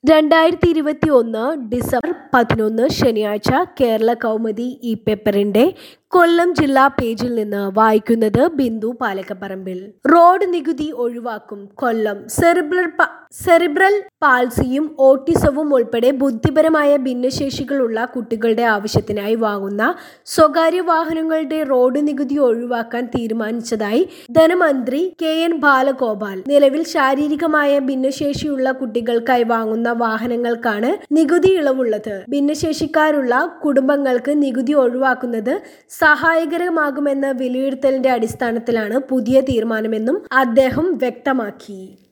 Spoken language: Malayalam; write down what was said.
രണ്ടായിരത്തി ഇരുപത്തി ഒന്ന് ഡിസംബർ പതിനൊന്ന് ശനിയാഴ്ച കേരള കൗമുദി ഈ പേപ്പറിന്റെ കൊല്ലം ജില്ലാ പേജിൽ നിന്ന് വായിക്കുന്നത് ബിന്ദു പാലക്കപ്പറമ്പിൽ റോഡ് നികുതി ഒഴിവാക്കും കൊല്ലം സെറിബ്രൽ പ- സെറിബ്രൽ പാൾസിയും ഓട്ടിസവും ഉൾപ്പെടെ ബുദ്ധിപരമായ ഭിന്നശേഷികളുള്ള കുട്ടികളുടെ ആവശ്യത്തിനായി വാങ്ങുന്ന സ്വകാര്യ വാഹനങ്ങളുടെ റോഡ് നികുതി ഒഴിവാക്കാൻ തീരുമാനിച്ചതായി ധനമന്ത്രി കെ എൻ ബാലഗോപാൽ നിലവിൽ ശാരീരികമായ ഭിന്നശേഷിയുള്ള കുട്ടികൾക്കായി വാങ്ങുന്ന വാഹനങ്ങൾക്കാണ് നികുതി ഇളവുള്ളത് ഭിന്നശേഷിക്കാരുള്ള കുടുംബങ്ങൾക്ക് നികുതി ഒഴിവാക്കുന്നത് സഹായകരമാകുമെന്ന വിലയിരുത്തലിന്റെ അടിസ്ഥാനത്തിലാണ് പുതിയ തീരുമാനമെന്നും അദ്ദേഹം വ്യക്തമാക്കി